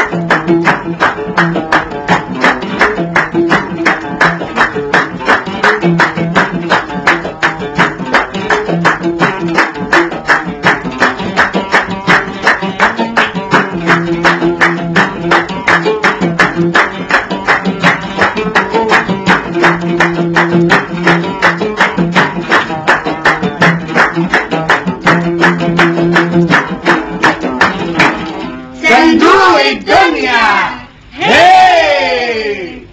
صندوق الدنيا هي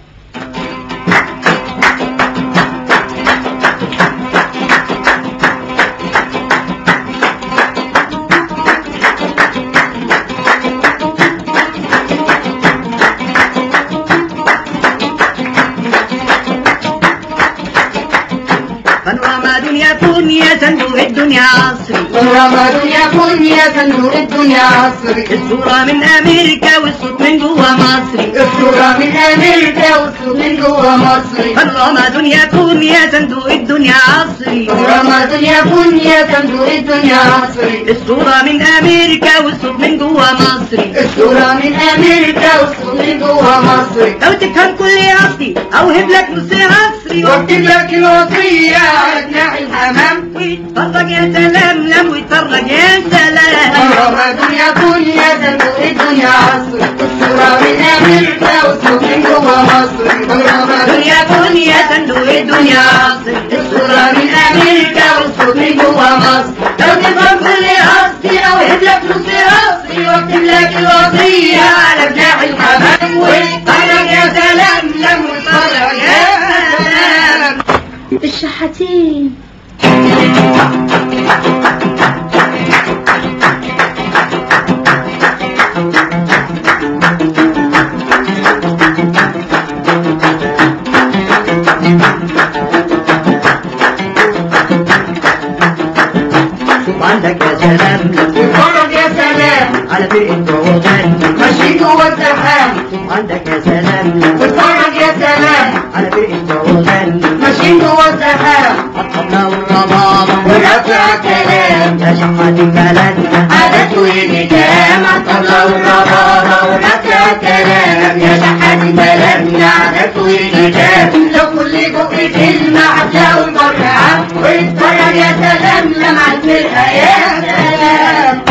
بانوراما دنيا كون يا صندوق الدنيا عصري ورمضان يكون يا صندوق الدنيا عصري الصورة من أمريكا والصوت من جوا مصري الصورة من أمريكا والصوت من جوا مصري بانوراما دنيا كون يا صندوق الدنيا عصري رمضان يكون يا صندوق الدنيا عصري الصورة من أمريكا والصوت من جوا مصري الصورة من أمريكا والصوت من جوا مصري لو تفهم كل قصدي أوهب لك نص عصري واكتب لك الوصية على جناح الحمام ويتفرج يا سلام لم ويتفرج يا سلام رمضان يكون يا صندوق الدنيا عصري الصورة من أمريكا والصوت من جوا مصري رمضان دنيا كون يا صندوق الدنيا عصري الصورة من أمريكا والصوت من جوا مصر لو تفهم كل قصدي أوهب لك نص قصري واكتب لك الوصية على جناح الحمام واتفرج يا سلام لما اتفرج يا سلام الشحاتين شوف عندك يا سلام اتفرج يا سلام على فرقة وغني ماشي جوا الزحام شوف عندك يا سلام اتفرج يا سلام على فرقة وغني ماشي جوا الزحام الطبلة والربابة ورفع كلام يا شحات بلدنا عادات والنجام الطبلة والربابة ورفع كلام يا شحات بلدنا عادات والنجام لو كل بق كلمة هتلاقوا الفرحة واتفرج يا سلام لمع الفرقة يا سلام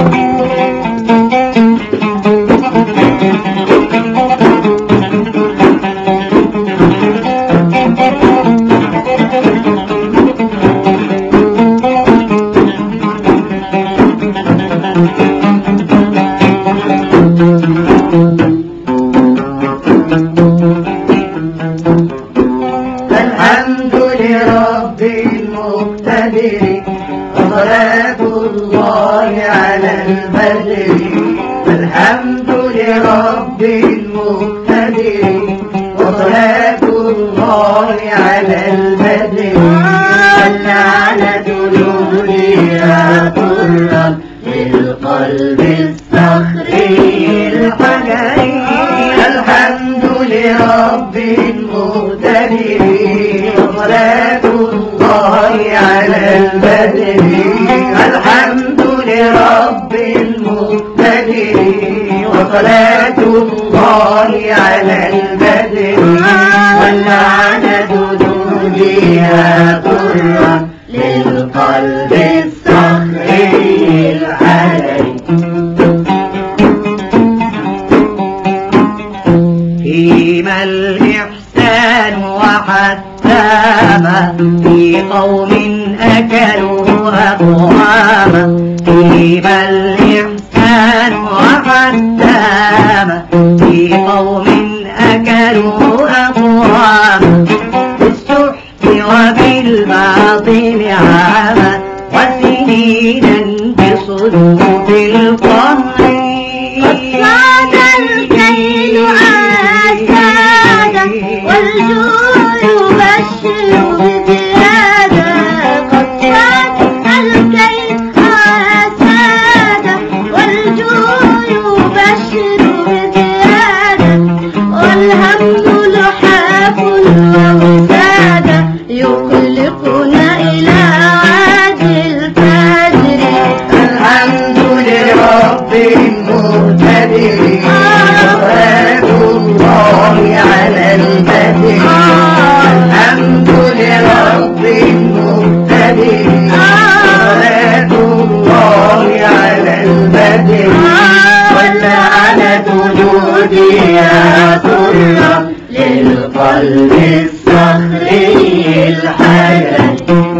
الحمد لرب المقتدر وصلاة الله على البدر الحمد لرب المقتدر وصلاة الله على البدر صلى على دلولها طرا للقلب الصخري الحجري الحمد لرب المقتدر وصلاة الله على البدر الحمد لرب المقتدر وصلاة الله على البدر واللعنة دنيا طرا للقلب الصخري الحجري فيما الإحسان وحتاما في قوم أكلوا أقواما فيما الإحسان وحتاما في قوم أكلوا أقواما بالسحت وبالباطل عاما وسنينا بصدوف القمر صاد الكيل أسادا والجوع يبشر بزيادة قد صاد الكيل أسادا والجوع يبشر بزيادة والهم لحاف ووسادة يقلقنا إلى عاد الفجر الحمد لرب المقتدر يا طرا للقلب الصخري الحجري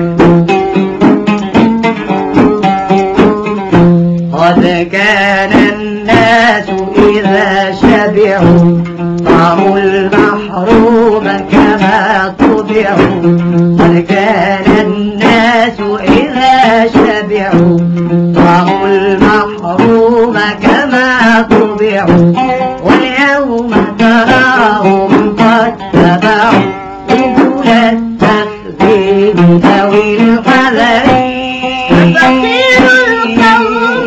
قد كان الناس إذا شبعوا طعموا المحروم كما طبعوا قد كان الناس إذا شبعوا طعموا المحروم كما طبعوا واليوم تراهم قد تبعوا بدون التخذيب ذوي الحذر فقير القوم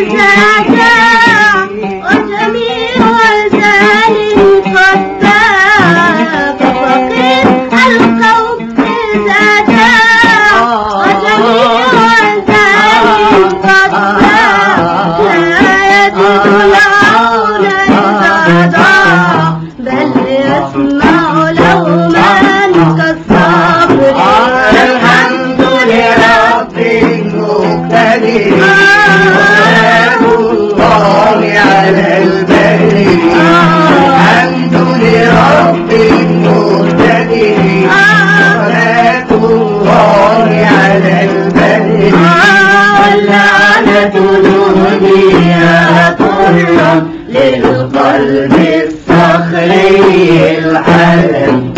زادا وجميع زال قد باع فقير القوم زادا وجميع زال قد باع لا يتبعون الزادا بل يسمع لوما كالصبر الحمد لرب المقتدر سلام الله على البر الحمد لرب المقتدر صلاة الله على البر واللعنة نهديها طرا للقلب الصخري الحلم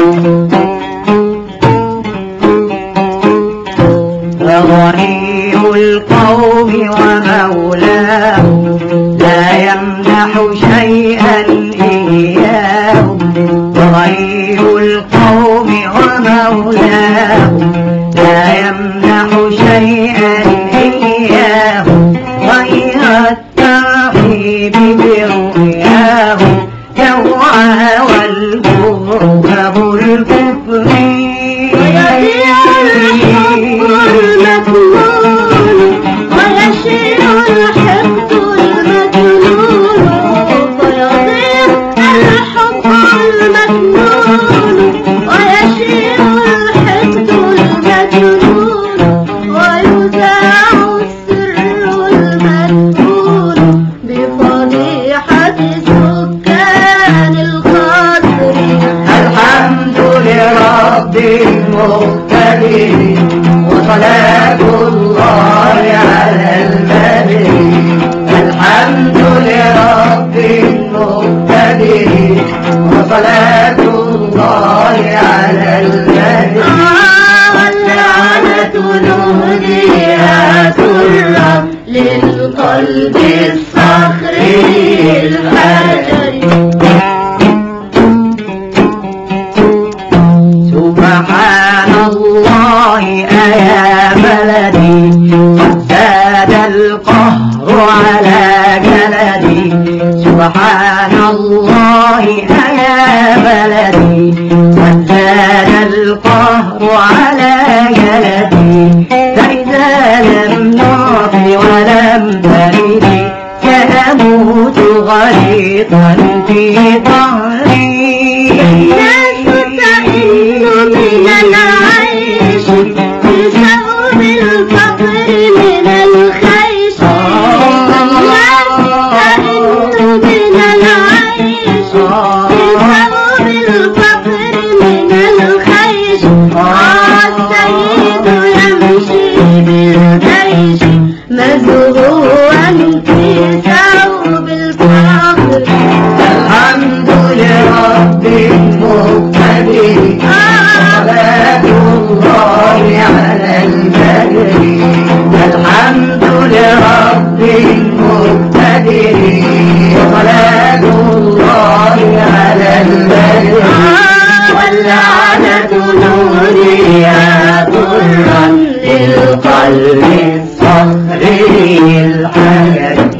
فغني القوم ومولاه لا يمنح شيئا إياه وغني القوم ومولاه لا يمنح شيئا إياه غير الترحيب برؤياه جوعا والكرب الكفر ويضيع الحب المكنون ويشيع الحقد المجنون ويضيع الحب المكنون ويشيع الحقد المجنون ويذاع السر المدفون بفضيحة سكان القصر الحمد لرب المقتدر وصلاة الله على المدر الحمد لرب المقتدر وصلاة الله على المدر واللعنة نهديها سرا للقلب الصخري الحجري سبحان الله أيا بلدي قد زاد القهر على جلدي سبحان الله أيا بلدي قد زاد القهر على جلدي فإذا لم نعطي ولم ترد سأموت غريقا في ظهري الناس تئن من العيش بسبب الفقر من الخيش الناس تئن من العيش بسبب الفقر من الخيش السيد يمشي بالجيش مزروعا في ثوب الفقر الحمد لرب المقتدر صلاة الله على البدر الحمد لرب المقتدر صلاة الله على البدر واللعنة نوريها طرا للقلب الصخري الحجري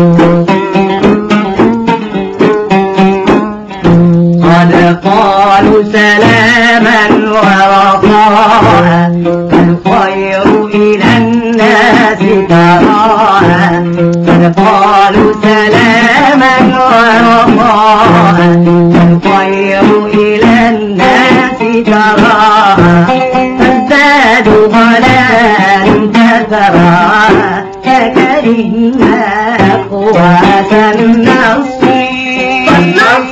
قد قالوا سلاما ورخاء الخير إلى الناس تراء قد قالوا سلاما ورخاء الخير إلى الناس تراء فازدادوا غلاء تسرى ككرهنا قوة النصر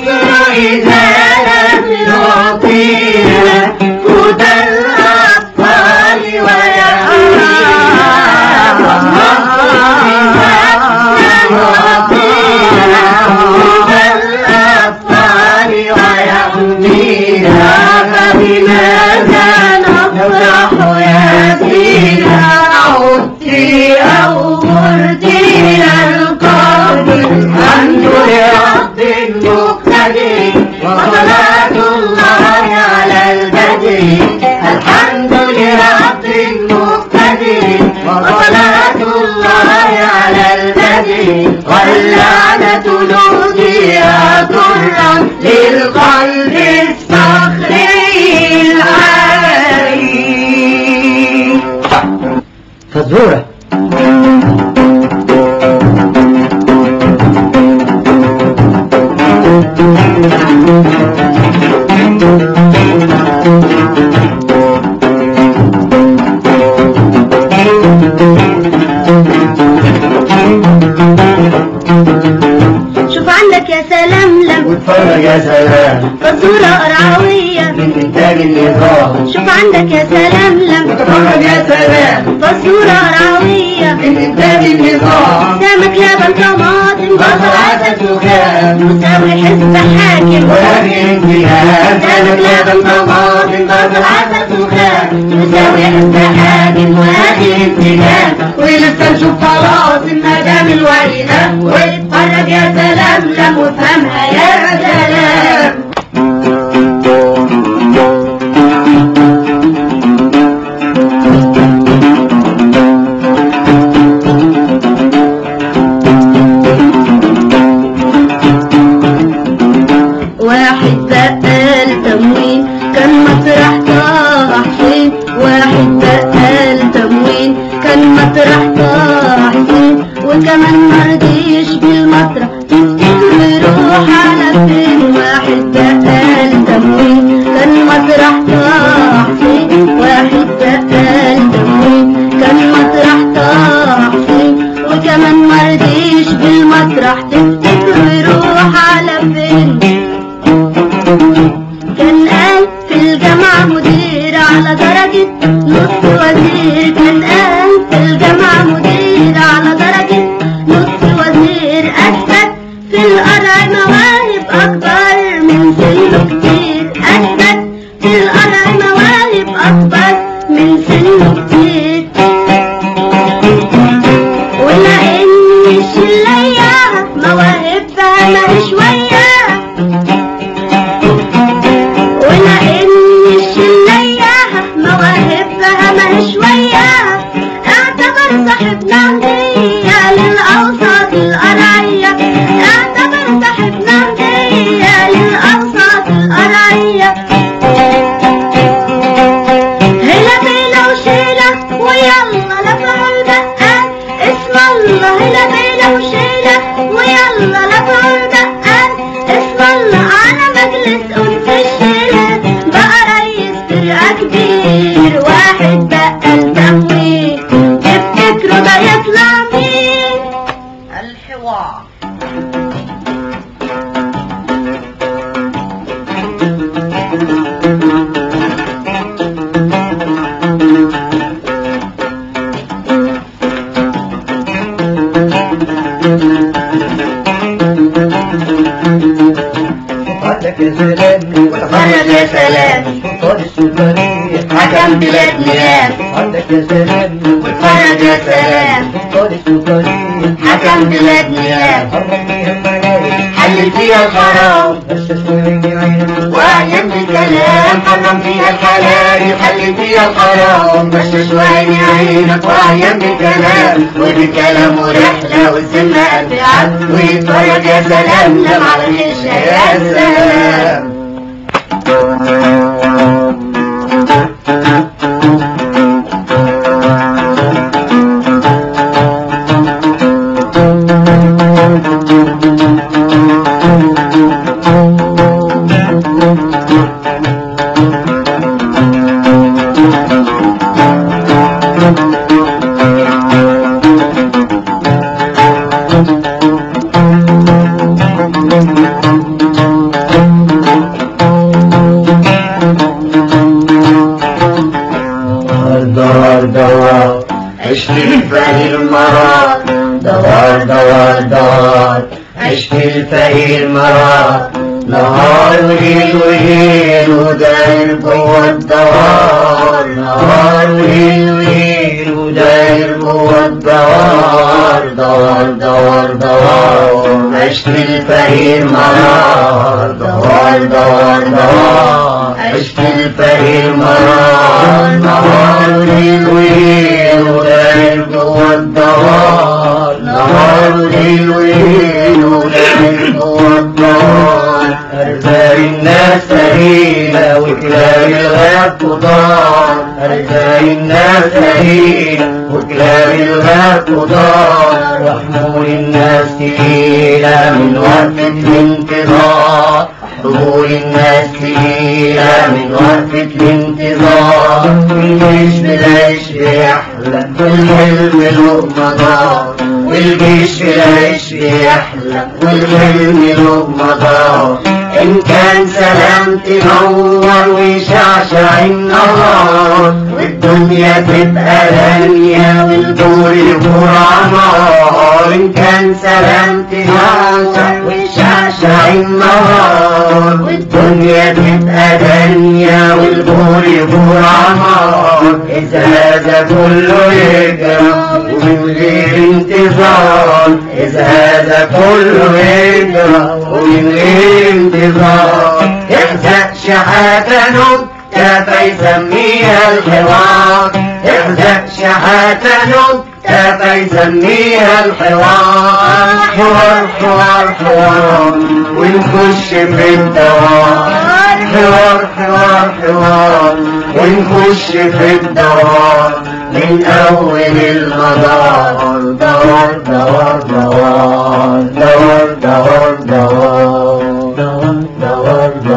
البدر وصلاة الله على البدر الحمد لرب المقتدر وصلاة الله على البدر واللعنة نوديها ضرا للقلب الصخري العالي فزورة شوف عندك يا سلام لم واتفرج يا سلام فزورة قرعوية من انتاج النظام شوف عندك يا سلام لم واتفرج يا سلام فزورة قرعوية من انتاج النظام سمك لبن طماطم بصل عسل سخان مساوي حزب حاكم وهذه انتهاء سمك لبن طماطم بصل عسل سخان يساوي حزب حاكم وهذه انتهاء ولسه نشوف خلاص المدام الوالدة واتفرج يا سلام لم وافهمها يا سلام واحد بقال تموين كان مطرح طه حسين واحد بقال تموين كان مطرح طه حسين وكمان مرضيش بالمطرح تفتكر يروح على فين واحد بقال تموين كان مطرح طه حسين واحد بقال تموين كان مطرح طه حسين وكمان مرضيش بالمطرح تفتكر يروح على فين كان قال في الجامعة مدير على درجة نص وزير كان قال في الجامعة مدير على درجة نص وزير أثبت في القرع مواهب أكبر من سنه كتير أثبت في القرع مواهب أكبر من سنه كتير ولا إن الشلية مواهبها ما شوية ولا إن الشلية مواهبها ما شوية اعتبر صاحبنا هدية للأوساط القرعية اعتبر صاحبنا هدية للأوساط القرعية هلا بينا وشيلة ويلا لفعوا البقال اسم الله هلا بينا وشيلة ويلا لفعوا البقال اسم الله على مجلس أنف الشيلة بقى ريس فرقة كبير واحد بقى تموين تفتكروا ده يطلع مين الحوار عندك يا سلام وتفرج يا سلام سلطان السلطانية حكم بلاد ميلاد عندك يا سلام وتفرج يا سلام سلطان السلطانية حكم بلاد ميلاد حرم فيها المنايا حل فيها الحرام بس شوية عينك وأعلم بالكلام حرم فيها الحلال يحل فيها الحرام بشش وعيني عينك وأعلم بالكلام وبالكلام ورحلة والذمة ألف عبد ويتفرج يا سلام لم على الخشة يا سلام دوار دوار اشكي فهي المرار دوار دوار دوار اشكي فهي المرار نهار وليل وليل وداير جوا الدوار نهار وليل وليل وداير جوا الدوار دوار دوار دوار دوار عشت الفقير مرار دوار دوار دوار عشت الفقير مرار نهار وليل وليل وداير جوا الدوار نهار وليل وليل وداير جوا الدوار أرزاق الناس قليلة وكلاب الغاب كتار أرزاق الناس قليلة وكلاب الغاب كتار وحمول الناس تقيلة من وقفة الانتظار حمول الناس تقيلة من وقفة الانتظار والجيش بالعيش بيحلى والحلم له مدار والجيش بالعيش بيحلى والحلم له مدار إن كان سلام تنور ويشعشع النهار والدنيا تبقى دنيا والدور يكون عمار إن كان سلام تنور ويشعشع النهار والدنيا تبقى دنيا والدور يكون عمار إذا هذا كله يجرى ومن غير انتظار إذا هذا كله يجرى ومن غير انتظار يحزق شحاتة نكتة فيسميها الحوار يحزق شحاتة نكتة فيسميها الحوار حوار حوار حوار ونخش في الدوار حوار حوار حوار ونخش في الدوار من أول المدار دوار دوار دوار دوار دوار دوار دوار دوار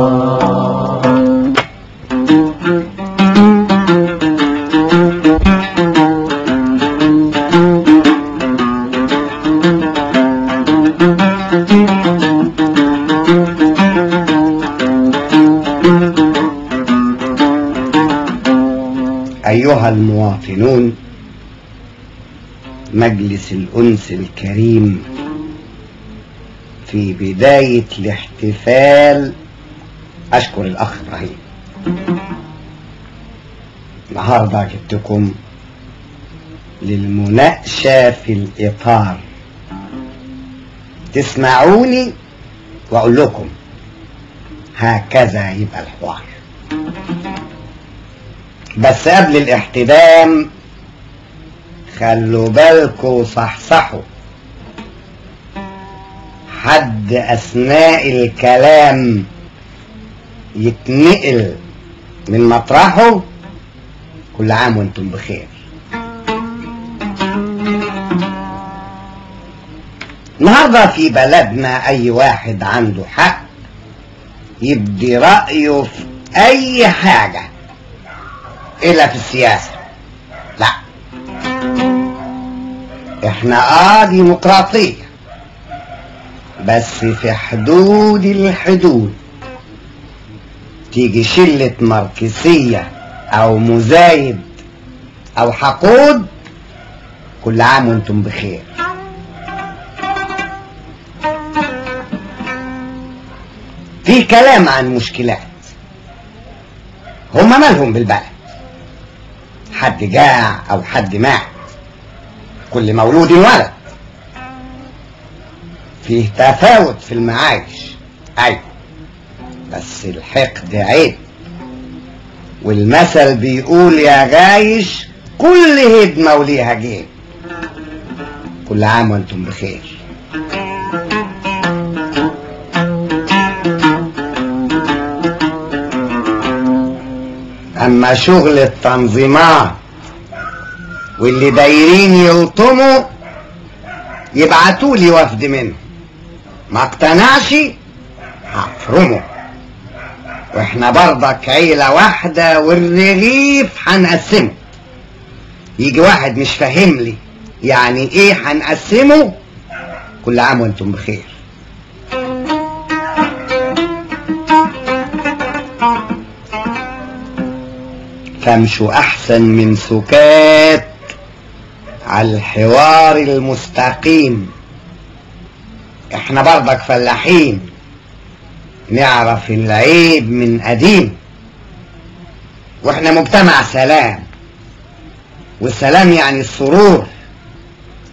دوار أيها المواطنون مجلس الأنس الكريم في بداية الاحتفال أشكر الأخ إبراهيم النهاردة جبتكم للمناقشة في الإطار تسمعوني وأقول لكم هكذا يبقى الحوار بس قبل الاحتدام خلوا بالكوا صحصحوا حد اثناء الكلام يتنقل من مطرحه كل عام وانتم بخير النهارده في بلدنا اي واحد عنده حق يبدي رأيه في اي حاجه الا في السياسة لا احنا اه ديمقراطية بس في حدود الحدود تيجي شلة ماركسية او مزايد او حقود كل عام وانتم بخير في كلام عن مشكلات هما مالهم بالبلد حد جاع او حد مات كل مولود ولد فيه تفاوت في المعايش ايوه بس الحقد عيب والمثل بيقول يا غايش كل هدمة وليها جيب كل عام وانتم بخير اما شغل التنظيمات واللي دايرين يلطموا يبعتوا لي وفد منهم ما اقتنعش هفرمه واحنا برضك عيلة واحدة والرغيف هنقسمه يجي واحد مش فاهم لي يعني ايه هنقسمه كل عام وانتم بخير فامشوا احسن من سكات على الحوار المستقيم احنا برضك فلاحين نعرف العيب من قديم واحنا مجتمع سلام والسلام يعني السرور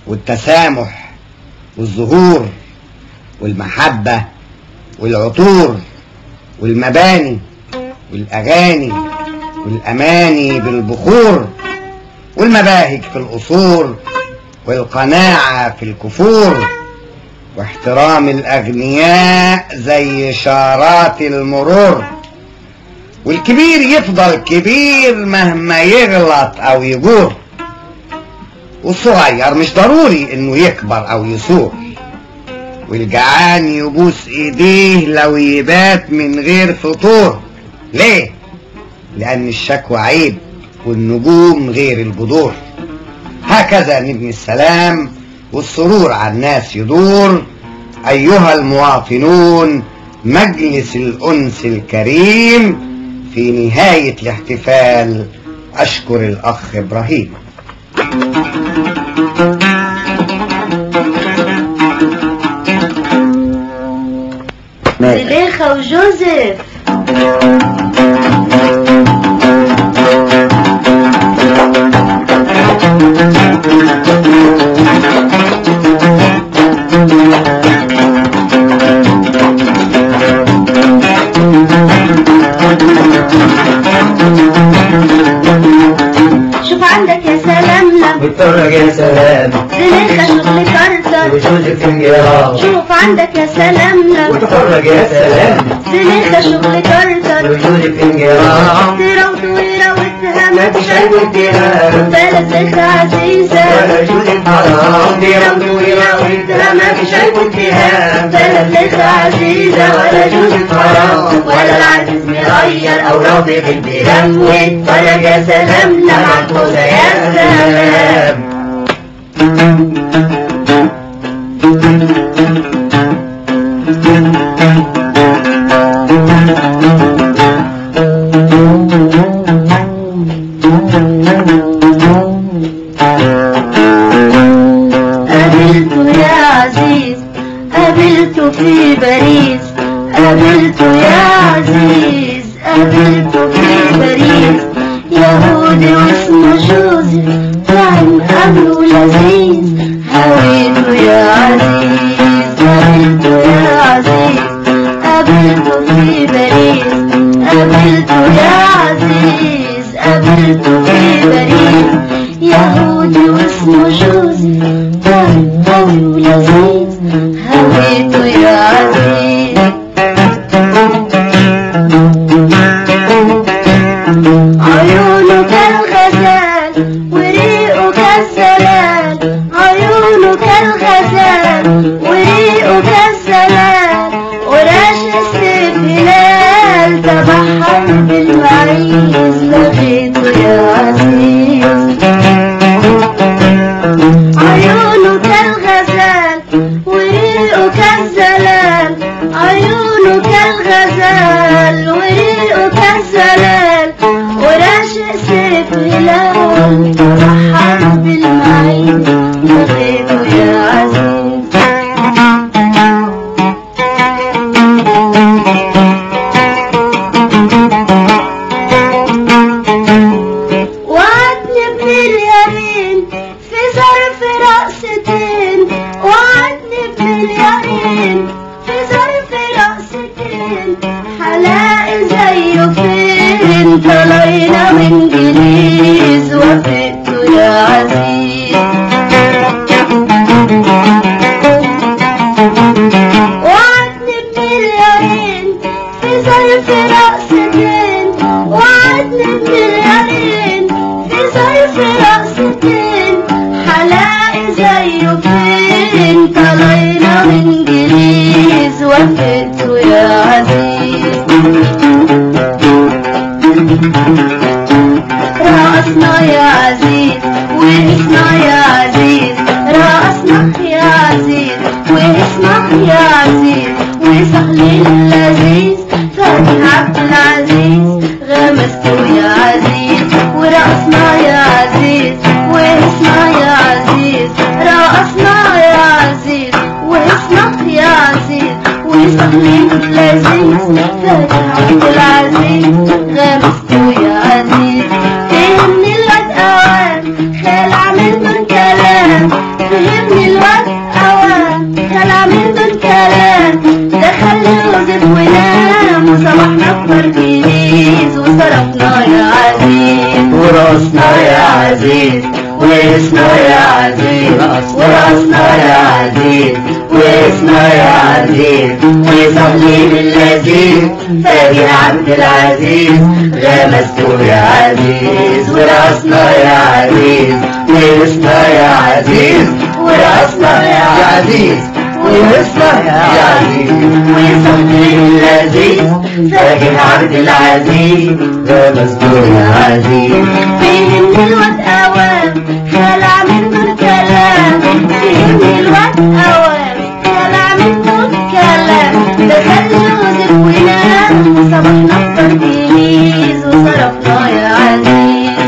والتسامح والظهور والمحبة والعطور والمباني والأغاني والأماني بالبخور والمباهج في القصور والقناعة في الكفور واحترام الأغنياء زي إشارات المرور والكبير يفضل كبير مهما يغلط أو يجور والصغير مش ضروري إنه يكبر أو يصور والجعان يبوس إيديه لو يبات من غير فطور ليه؟ لأن الشكوى عيب والنجوم غير البذور هكذا نبني السلام والسرور على الناس يدور أيها المواطنون مجلس الأنس الكريم في نهاية الاحتفال أشكر الأخ إبراهيم زليخة وجوزيف شوف عندك يا سلام لم واتفرج يا سلام زليخة شغل كرتك وجوزك في انجرام شوف عندك يا سلام لم واتفرج يا سلام زليخة شغل كرتك وجوزك في انجرام تيرة وطويرة واتهام ما فيش عيب واتهام بلا زليخة عزيزة ولا جوزك حرام دي طويلة وانت ما فيش عيب واتهام بلا زليخة عزيزة ولا جوزك حرام ولا العزيز مغير او راضي بالبلام واتفرج يا سلام لما تفوز يا سلام قابلته يا عزيز قابلته في باريس قابلته يا عزيز قابلته في باريس يهودي واسمه جوزيف كان قبله لذيذ هويته يا عزيز قابلته يا عزيز قابلته في باريس قابلته يا عزيز قابلته في باريس يهودي واسمه جوزيف كان قوي ولذيذ هويته يا عزيز عيونه كالغزال وريقه كالسلال عيونه كالغزال وريقه كالسلال وراش السيف هلال تبحر بالمعيز لغيته يا عزيز عيونه كالغزال وريقه كالزلال عيونه كالغزال وريقه كالزلال وراشق سيف هلال تبحر بالمعين لغيته يا عزيز وعدني باليمين في ظرف رقصتين وعدني باليمين في ظرف رقصتين هلاقي زيه فين طلعنا من جليز وفقته يا عزيز وعدني باليمين في ظرف رقصتين وعدني باليمين في ظرف رقصتين هلاقي زيه فين طلعنا من جليز وفقته يا عزيز رقصنا يا عزيز واسمع يا عزيز رقصنا يا عزيز واسمع يا عزيز وصحلي اللذيذ فتح عبد العزيز غمسته يا عزيز ورقصنا يا عزيز واسمع يا عزيز رقصنا يا عزيز واسمع يا عزيز وصحلي اللذيذ فتح عبد العزيز غمسته يا عزيز فهمني الواد اوام خلع من كلام فهمني وزف ونام وصبحنا بتركيز وصرفنا يا عزيز وراسنا يا عزيز واسنا يا عزيز وراسنا يا عزيز واسنا يا عزيز وصلي باللذيذ فاجر عبد العزيز غمسته يا عزيز وراسنا يا عزيز واسنا يا عزيز وراسنا يا عزيز واسنا يا عزيز وصلي باللذيذ فاجر عبد العزيز غمسته يا عزيز فهمني الواد اوام خلع منه الكلام فهمني الواد اوام خلع منه الكلام دخل وزف ونام وصبحنا بتركيز وصرفنا يا عزيز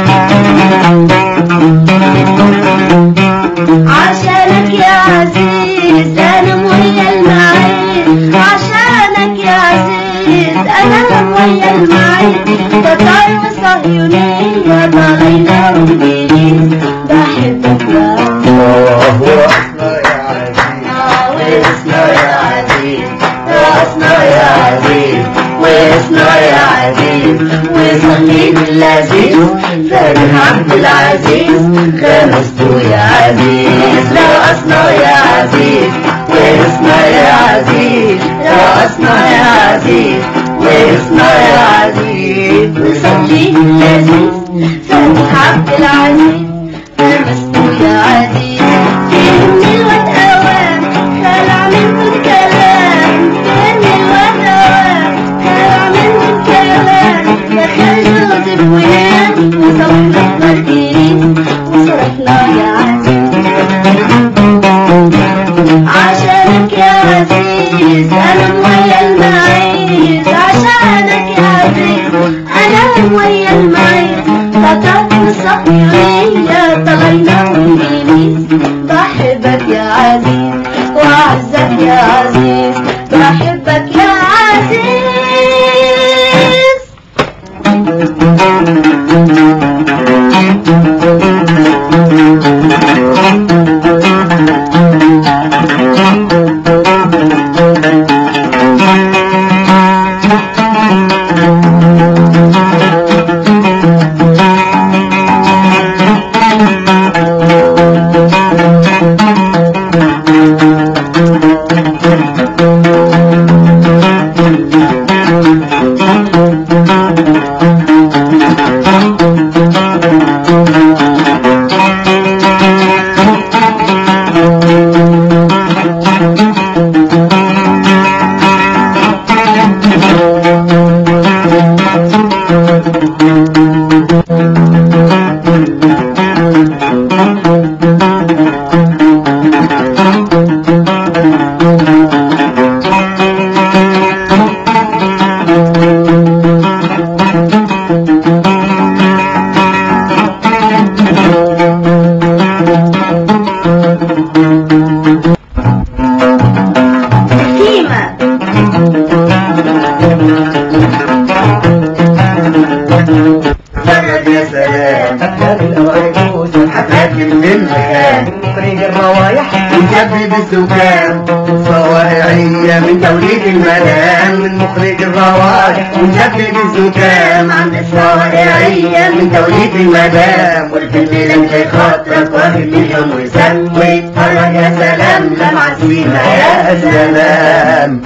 عشانك يا عزيز انا ويا المعين عشانك يا عزيز انا ويا المعين تطار وصهيونية طالعنا وانجليز بحبك يا وراسنا يا عزيز واسنا يا عزيز راسنا يا عزيز واسنا يا عزيز وصلي باللذيذ فاجر عبد العزيز خمسته يا عزيز راسنا يا عزيز واسنا يا عزيز راسنا يا عزيز واسنا يا عزيز وصلي لذيذ فتح عبد العزيز لمسته يا عزيز فهمني الواد اوام خلع منه الكلام فهمني الواد اوام خلع منه الكلام دخل يوسف ونام وصبحنا بتركيز وصرفنا يا عزيز عشانك يا عزيز انا ويا المعيز عشانك يا عزيز انا ويا المعيز قطعت الصحيحية طلعنا وانجليز بحبك يا عزيز وعزك يا عزيز بحبك يا عزيز كيما فرد يا سلام حفاكم بالمكان مخرج الروايح مسبب السكان صواعية من توليد المنام من مخرج الروائح مسبب الزكام عند الصواعية من توليد المدام والفيلم اللي خاطرك واخد مليون وسام ويتفرج يا سلام لمع سيما يا سلام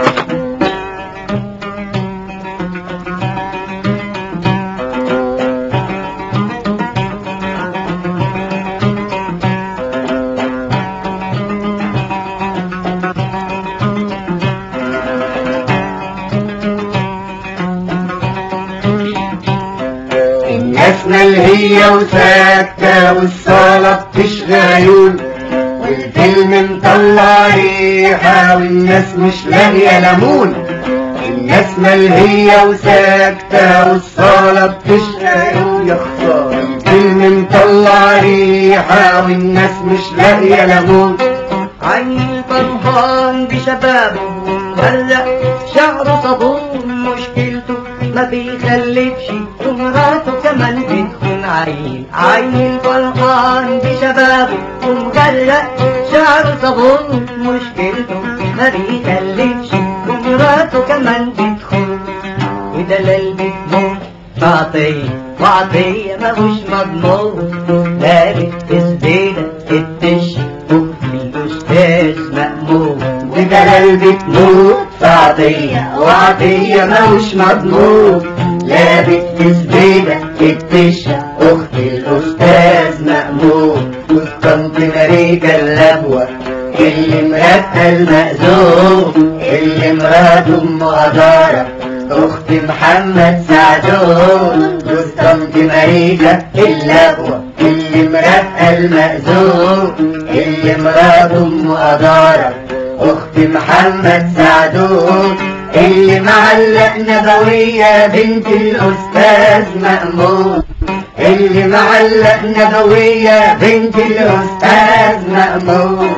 الناس ملهية وساكتة والصالة بتشغى عيون والفيلم مطلع ريحة والناس مش لاقية ليمون الناس ملهية وساكتة والصالة بتشغى عيون يا خسارة الفيلم مطلع ريحة والناس مش لاقية ليمون عيني فرحان بشبابه مغرق شعره صابون مشكلته ما بيخلفش ومراته كمان بتكون عيل عيني فرحان بشبابه ومغرق شعره صابون مشكلته ما بيخلفش ومراته ومراته كمان بتخون ودلال بتموت بعطية وعطية ماهوش مضمون لابس تسبيلة التش الأستاذ مأمون ودلال بتموت فعطية وعطية موش مضمون لابس تسبيلة التشة أخت الأستاذ مأمون وسطنط ماريكا اللبوة اللي مراتها المأذون اللي مراته أم أدارة أخت محمد سعدون وسطنط ماريكا اللبوة اللي مراتها المأذون اللي مراته أم أدارة أخت محمد سعدون اللي معلق نبوية بنت الأستاذ مأمون اللي معلق نبوية بنت الأستاذ مأمون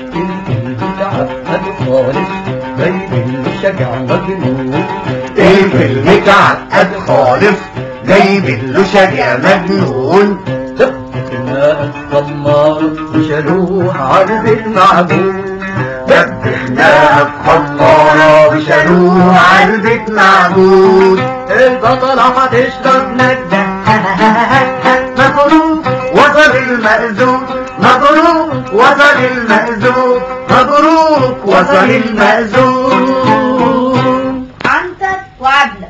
الفيلم متعقد خالص جايب له شجع مجنون وشالوه عرض المعبود دبحناها بخمارة وشالوه علبة معبود البطلة هتشرب نجدة مبروك وصل المأذون مبروك وصل المأذون مبروك وصل المأذون عنتر وعبلة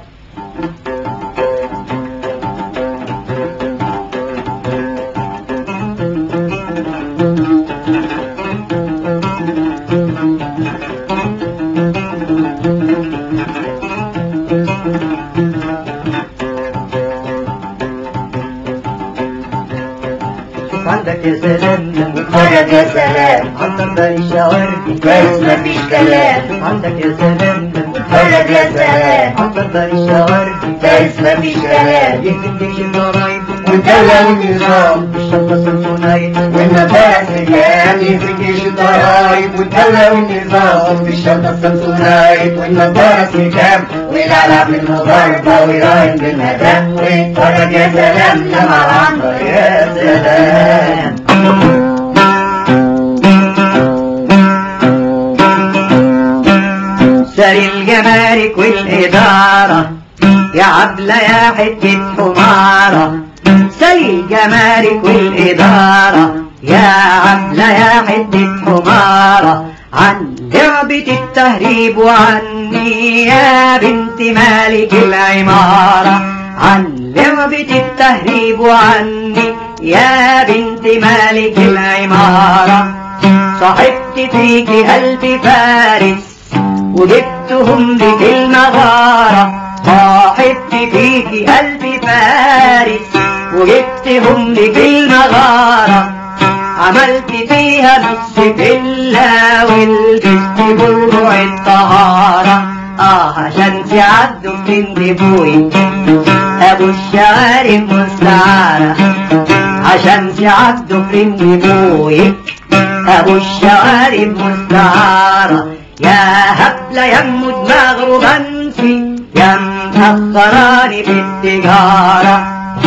شوف عندك يا سلام اتفرج يا سلام عنتر باقي الشوارب بس مفيش كلام شوف عندك يا سلام اتفرج يا سلام عنتر باقي الشوارب بس مفيش كلام يهدم جيش الضرايب والدولة والنظام الشرطة سلطونايت والنفاس كان يفكش الضرايب والدولة والنظام بالشرطة السمسونايت والنظارة سكام والعلى في المضاربة ويراهن بالمدام ويتفرج يا سلام لما عنبر يا سلام ساري الجمارك والإدارة يا عبلة يا حتة حمارة ساري الجمارك والإدارة يا عبلة يا حتة حمارة عن لعبة التهريب وعني يا بنت مالك العمارة عن لعبة التهريب وعني يا بنت مالك العمارة صاحبت فيكي قلب فارس وجبتهم لك المغارة صاحبت فيكي قلب فارس وجبتهم لك المغارة عملت فيها نص فيلا ولبست بربع الطهارة اه عشان تعدوا بنت بوي ابو الشوارب مستعارة عشان تعدوا بنت بوي ابو الشوارب مستعارة يا هبلة يا ام دماغ رومانسي يا مأخراني في التجارة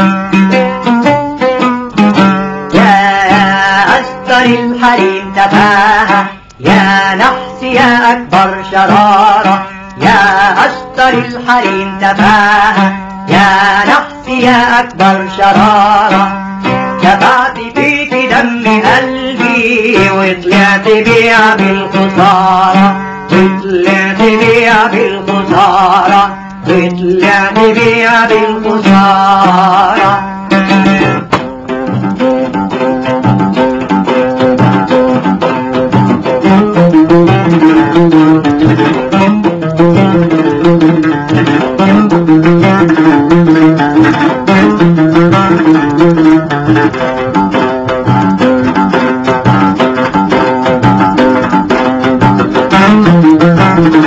يا أشطر الحريم تفاهة يا نحس يا أكبر شرارة يا أشطر الحريم تفاهة يا نحس يا أكبر شرارة دفعت فيك دم قلبي وطلعت بيع بالخسارة وطلعت بيع بالخسارة وطلعت بيع بالخسارة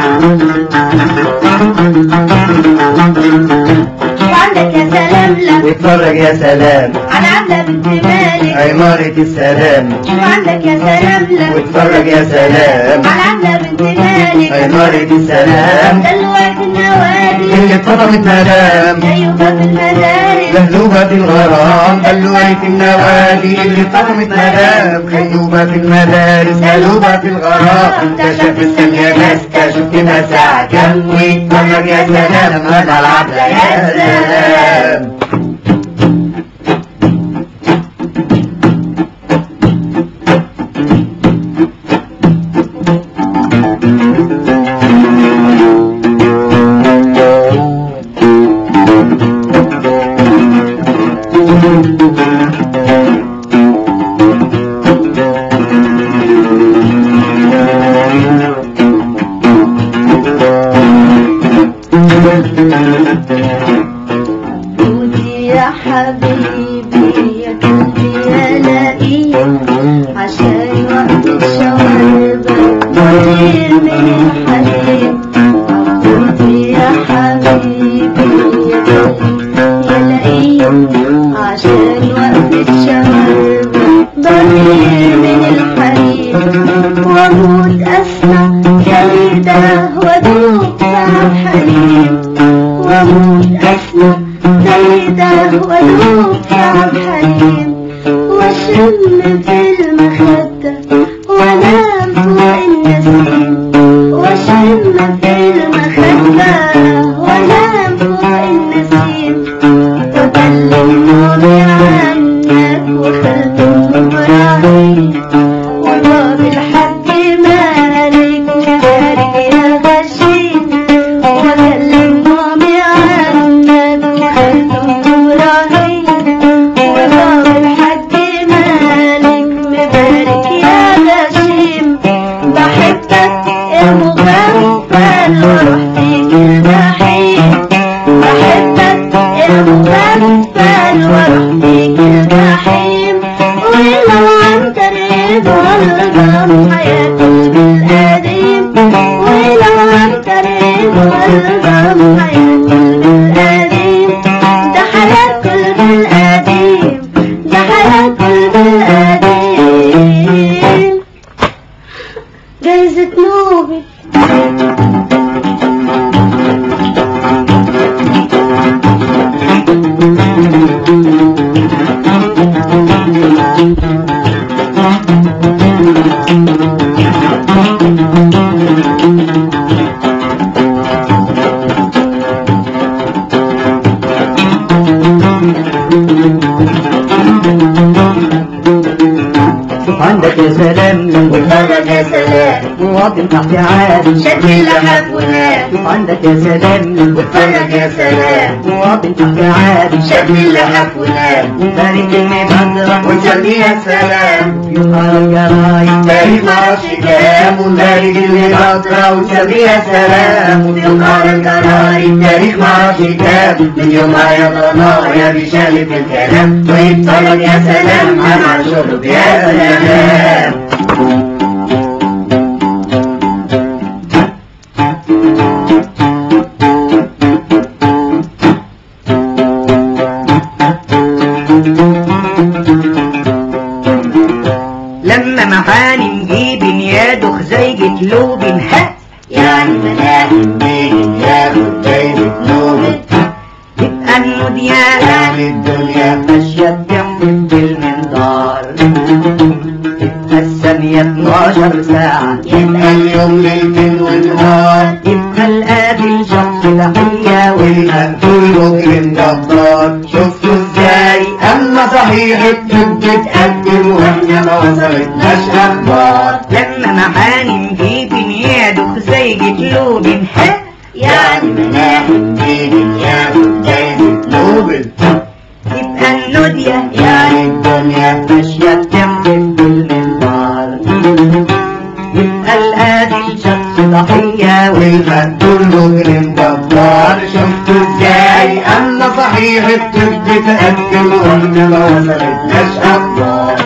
وعندك يا سلام لك واتفرج يا سلام على عبلة بنت مالك عمارة السلام وعندك يا سلام لا واتفرج يا سلام على عبلة بنت مالك عمارة السلام دلوقتي النوادي اللي اتفضلت مدام أيوبة في المدارس مهلوبة في الغرام دلوقتي النوادي اللي اتفضلت مدام خيوبة في المدارس مهلوبة في الغرام ده شاف الثانية ناس ده شفت مساعة كم واتفرج يا سلام على العبلة يا سلام ودي يا حبيبي يا قلبي يا لئيم عشان وقت الشوارب طير من الحليب ودي يا حبيبي يا قلبي يا لئيم عشان وقت الشوارب ضرير من الحليب واموت اسمع جريدة وادوب ساعة حليب واموت اسمع زيدة وادوب ساعة حليب واشم في المخدة وانام فوق النسيم واشم في المخدة وانام فوق النسيم وكلم نومي عنك وخلت ابراهيم وباب الحج مالك مبارك يا غشيم وكلم نومي عنك وخلت ابراهيم وباب الحج مالك مبارك يا غشيم بحبك يا مغفل واروح فيك الجحيم بحبك يا مغفل واروح فيك الجحيم ولو عن طريق والغم حياة قلبي القديم ولو عن طريق والغم حياة قلبي القديم ده حياة قلبي القديم ده حياة قلبي القديم جايزة نوبل شوف عندك يا سلام واتفرج يا سلام مواطن تحت عادي شد اللحف ونام شوف عندك يا سلام واتفرج يا سلام مواطن تحت عادي شد اللحف ونام بارك المبادرة ونسمي يا سلام يقال الجرايد تاريخ معرفش كام وندارج المبادرة ونسمي يا سلام ويقال الجرايد تاريخ معرفش كام من يوم ما يا ضنايا بيشالف الكلام ويتفرج يا سلام على الشرب يا سلام لما محاني نجيب ياده خزيجة لوب ها يعني ملاحم بيجن ياخد جايزة نوبل يبقى النوديا يعني الدنيا ماشية بجنب بالمنظار يبقى الثانية 12 ساعة يبقى اليوم ليل ونهار يبقى القاتل شخص تحية والمقتول مجرم جبار شفتوا ازاي اما صحيح الطب اتقدم واحنا ما وصلتناش اخبار لما محاني نجيب نياده خزيجة لوب ها يعني ملاحم بيجن ياخد جايزة نوبل يبقى النودية يعني الدنيا ماشية بتنفذ بالمنظار يبقى القاتل شخص ضحية والمقتول مجرم جبار شفتوا ازاي اما صحيح الطب تقدم واحنا ما وصلتناش اخبار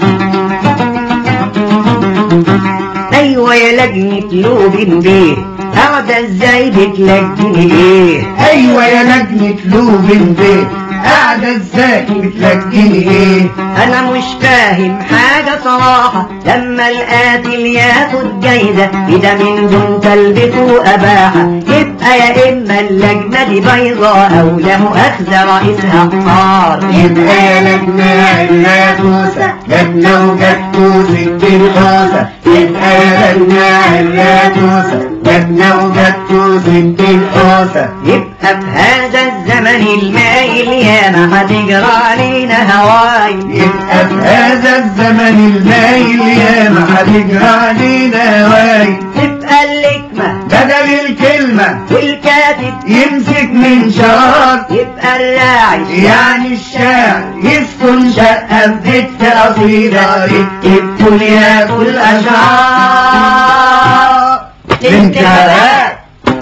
ايوه يا لجنة لوبين بيه قاعدة ازاي بتلجني ايه ايوه يا لجنة لوبن بيه قاعدة ازاي بتلجني ايه انا مش فاهم حاجة صراحة لما القاتل ياخد جايزة اذا من دون تلبسه اباحة يبقى يا اما اللجنة دي بيضاء او لا مؤاخذة رئيسها حمار يبقى يا لجنة يا توسة لجنة وجاتوس الحوسة يبقى يا لجنة يا توسة لجنة وجاتوس الحوسة يبقى في هذا الزمن المايل ياما هتجرى علينا هواي يبقى في هذا الزمن المايل ياما هتجرى علينا هواي تبقى اللكمة بدل الكلمة والكاتب يمسك من شرار يبقى الراعي يعني الشاعر يسكن شقة في بيت قصيدة يكتب كل ياكل أشعار انتهى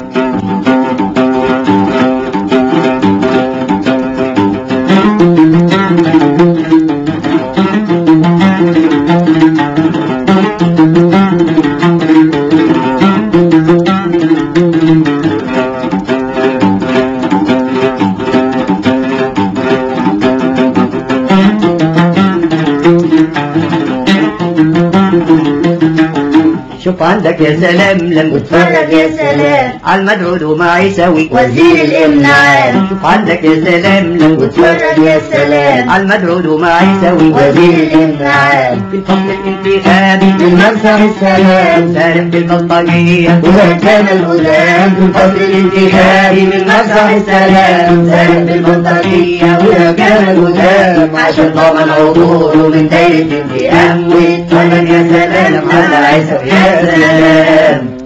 شوف عندك يا سلام لما واتفرج يا سلام على المدعو وما يسوي وزير الامناء شوف عندك يا سلام لما واتفرج يا سلام على المدعو وما يسوي وزير الامناء في الفصل الانتخابي من مسرح السلام سالم بالبلطجية وما كان الغلام في الفصل الانتخابي من مسرح السلام سالم بالبلطجية وما كان الغلام عشان ضمن عبوره من دايرة الانتقام واتفرج يا سلام على عيسى يا سلام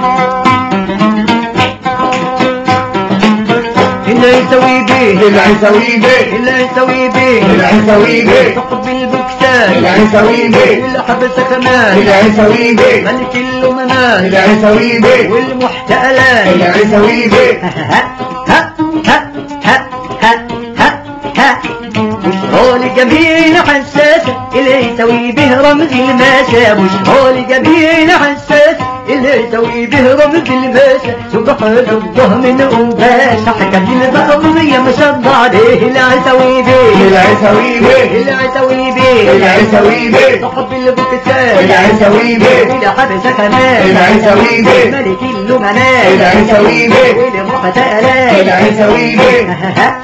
اللي يسوي بيه العيسوي بيه اللي يسوي بيه العيسوي بيه فقد بالبكتان العيسوي بيه اللي حبس كمان العيسوي بيه ملك الأمناء العيسوي بيه والمحتالات العيسوي بيه ها ها ها ها ها ها ها بشرى لجميع حساسة اللي يسوي به رمز الماسة بشرى لجميع حساسة اللي يسوي به رمز الماسة سبحان الله من أنباسة حكى البقرية ما شاء الله عليه اللي يسوي به العيسوي بيه اللي يسوي به العيسوي بيه صاحب البكتان العيسوي بيه اللي حبس كمان العيسوي بيه ملك الأمناء العيسوي بيه والمحتالات العيسوي بيه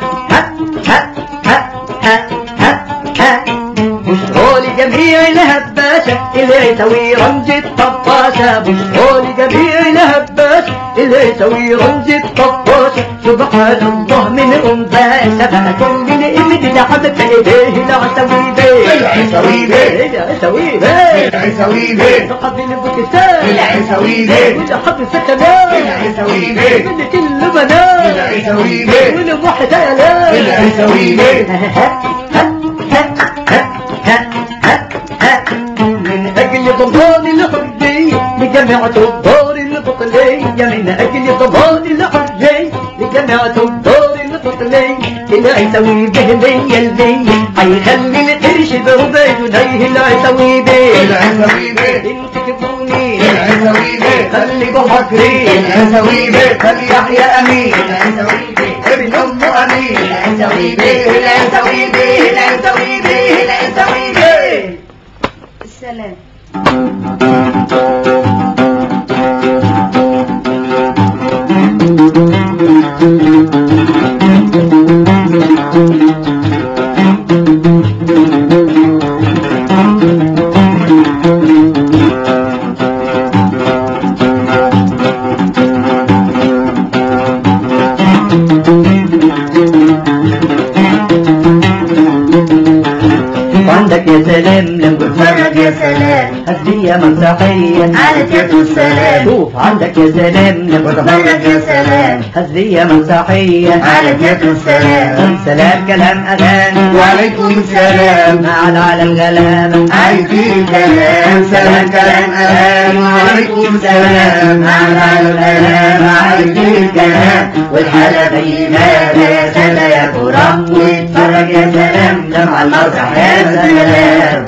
بشرى لجميع الهباسة اللي يسوي رمز الطفاشة بشرى لجميع الهباسة اللي يسوي رمز الطفاشة سبحان الله من أنباسة فكل الإمد لحبك إيديه لا أسوي بيه العيسوي بيه لا أسوي بيه العيسوي بيه فقد البكتان العيسوي بيه ولا حب سكنان العيسوي بيه من كل بنات العيسوي بيه والمحتالات العيسوي بيه من أجل ضمان الحرية لجماعة الدار البطلية من أجل ضمان الحرية لجماعة الدار البطلية اللي هيسوي به مية المية هيخلي القرش بربع جنيه اللي هيسوي به العيسوي بيه انتكبوني العيسوي بيه خليكوا فاكرين العيسوي بيه خلي يحيى امين العيسوي بيه ابن امه امين العيسوي بيه العيسوي بيه العيسوي بيه العيسوي بيه السلام عندك يا سلام لما واتفرج يا سلام هدية مسرحية على كتف السلام شوف عندك يا سلام لما واتفرج يا سلام هدية مسرحية على كتف السلام سلام كلام أغاني وعليكم السلام مع العالم غلابة عايزين كلام سلام كلام امان وعليكم السلام على الكلام عايزين كلام والحالة بينما يا سلا يا كرم واتفرج يا سلام لمع المسرح يا سلام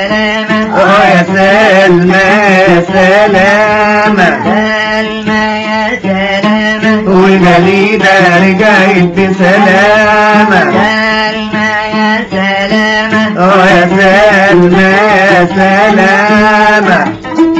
سلامة اه يا سلمى يا سلامة سلمى يا سلامة والجليدة رجعت بسلامة سلمى يا سلامة اه يا سلمى يا سلامة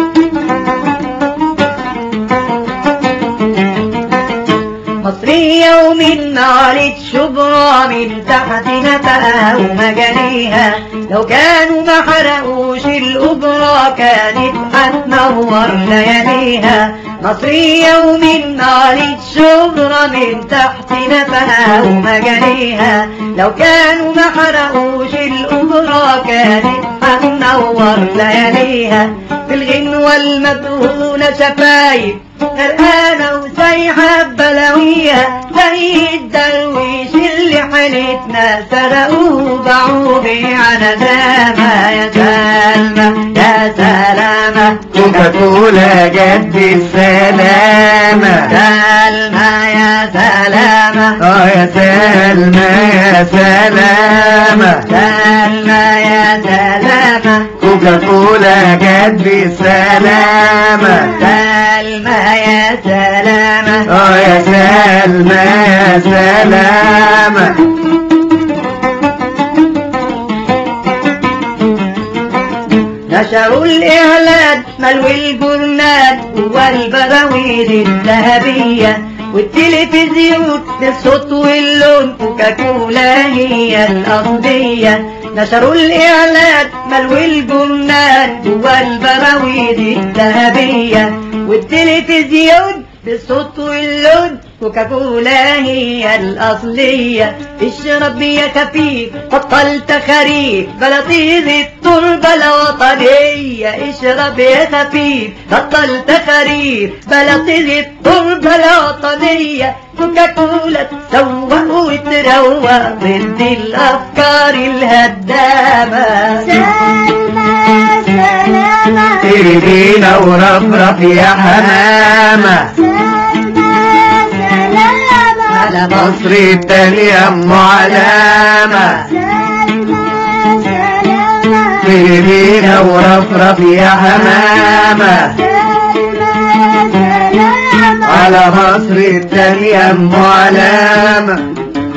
مصرية ومن نارة شبرا من تحت نفقها ومجانيها لو كانوا ما حرقوش الأجرة كانت هتنور لياليها مصرية ومن نارة شبرا من تحت نفقها ومجانيها لو كانوا ما حرقوش الأجرة كانت هتنور لياليها في الغنوة المدهونة شفايف غرقانة وسايحة بلاويها زي الدرويش اللي حالتنا سرقوه باعوه على زامة يا سلمى يا سلامة كوكاكولا جد السلامة سلمى يا سلامة اه يا سلمى يا سلامة سلمى يا سلامة كوكاكولا جد السلامة سلمى يا سلامة اه يا سلمى يا سلامة نشروا الإعلان ملو الجرنان والبراويز الذهبية والتلفزيون بالصوت واللون كوكاكولا هي الأصلية نشروا الإعلان ملو الجرنان والبراويز الذهبية والتلفزيون بالصوت واللون كوكاكولا هي الأصلية اشرب يا خفيف بطلت خريف بلطيز التربة الوطنية اشرب يا خفيف بطلت خريف بلطيز التربة الوطنية كوكاكولا تسوق وتروق ضد الأفكار الهدامة سلمى سلامة تربينا ورفرف يا حمامة سلمى سلامة على مصر التانية ام علامة سلمى سلامة تربينا ورفرف يا حمامة سلمى سلامة على مصر التانية ام علامة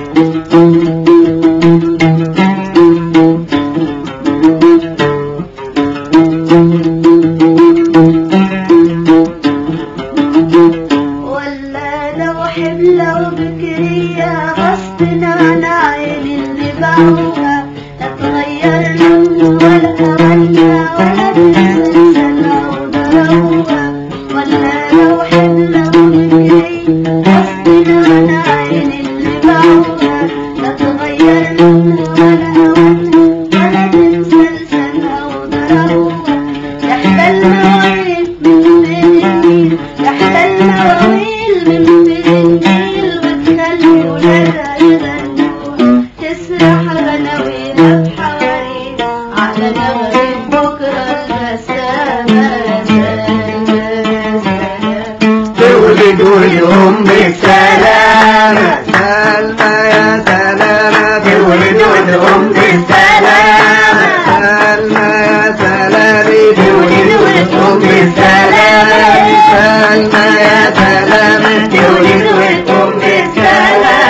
ولا لو حملة وبكرية غصب عن عين اللي باعوها لا تغير لون ولا تغنى ولا تنسى وضروها ولا لو حملة وبكرية غصب عن عين اللي باعوها لا تغير لون ولا تغنى ولا تنسى لسانها وضروها تحت المواويل من بين النيل تحت المواويل من بين النيل وتخلي ولادها يغنوا تسرح غناوينا بحواري على نغمة بكرة الرسامة سلام سلام تولد والأم بالسلامة سلمى يا سلامة تولد والأم بالسلامة سلمى يا سلامة تولد والأم بالسلامة سلمى يا سلامة تولد والأم بالسلامة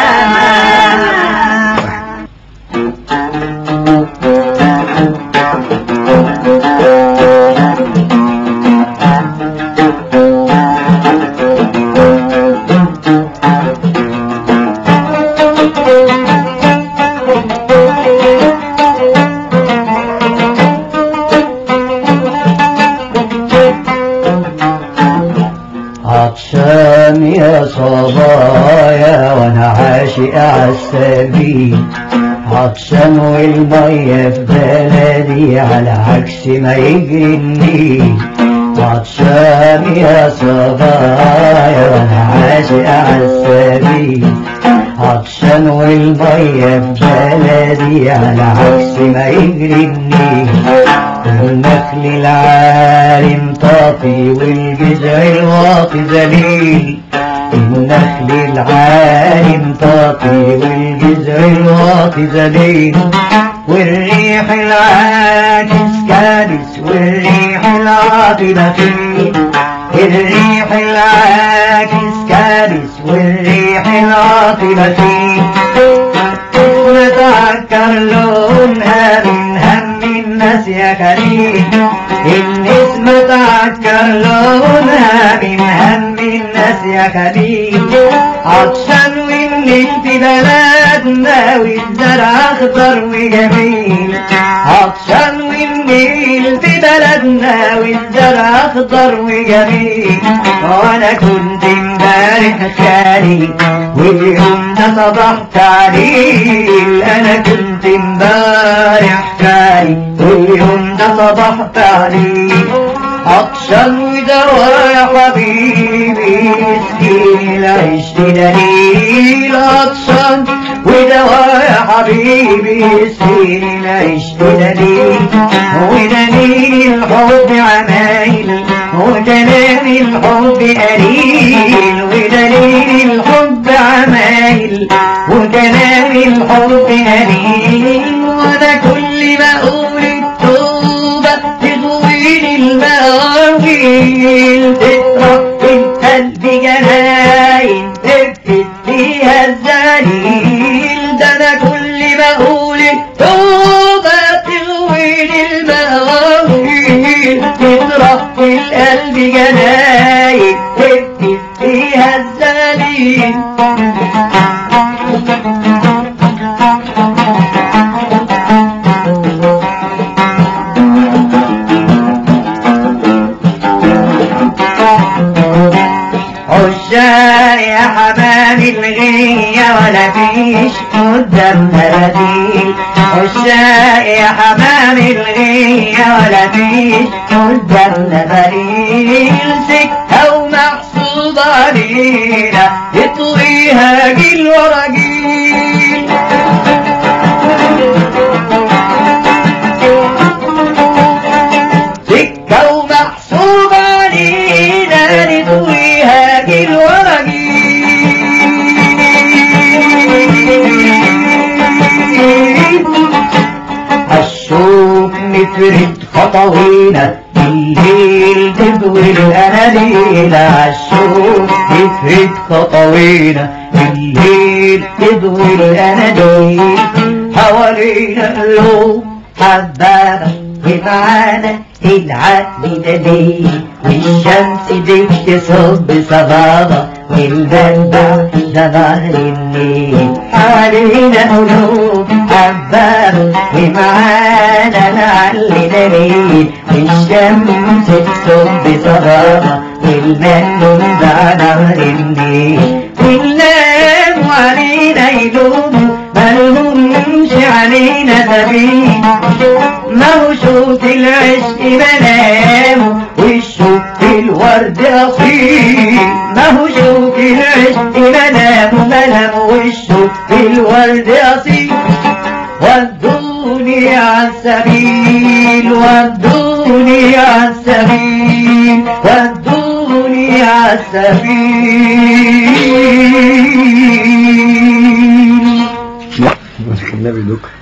عطشان يا صبايا وانا عاشق عالسبيل عطشان والمية في بلدي على عكس ما يجري النيل عطشان يا صبايا وانا عاشق عالسبيل عطشان والمية في بلدي على عكس ما يجري النيل النخل العالم طافي والجذع الواطي ذليل النخل العالم طافي والجذع الواطي ذليل والريح العاكس كابس والريح العاطبة فيه الريح العاكس كابس والريح العاطبة فيه نتذكر لونها من هم الناس يا كريم النسمة تعكر لونها من هم الناس يا كريم عطشان والنيل في بلدنا والزرع اخضر وجميل عطشان والنيل في بلدنا والزرع اخضر وجميل وانا كنت امبارح خالي واليوم ده صبحت عليل انا كنت امبارح خالي واليوم ده صبحت عليل عطشان ودواء يا حبيبي مسكين العيش دليل عطشان ودواء يا حبيبي مسكين العيش دليل ودليل الحب عمايل وكلام الحب قليل ودليل الحب عمايل وكلام الحب قليل وانا كل ما اقول التوبه تطويل المواويل تطرق في القلب جناين تفتت فيها الزليل ده انا كل ما اقول التوبه تطويل المواويل تطرق في القلب جناين تفتت فيها الزليل عشاق يا حباب الغية ولا فيش قدام بلدي عشاق يا حباب الغية ولا فيش قدام بليل سكة ومحصودة ليلة يطويها جيل ورا جيل سكة ومحسوبة لينا نطويها جيل ورا جيل الشوك نفرد خطوينا الليل تدوي الأناديل الشوك نفرد خطوينا الليل تدوي الأناديل حوالينا اللوم حبابة ومعانا العقل دليل والشمس دي تصب صبابة والمنبع ده ظهر النيل حوالينا قلوب حبابة ومعانا العقل دليل والشمس تصب صبابة والمنبع ظهر النيل وننام علينا يلوموا ملهمش علينا سبيل ما هو شوط العشق منامه والشوق في الورد أصيل ما هو شوق العشق منامه منامه والشوق في الورد أصيل ودوني عالسبيل ودوني عالسبيل ودوني عالسبيل النبي دوك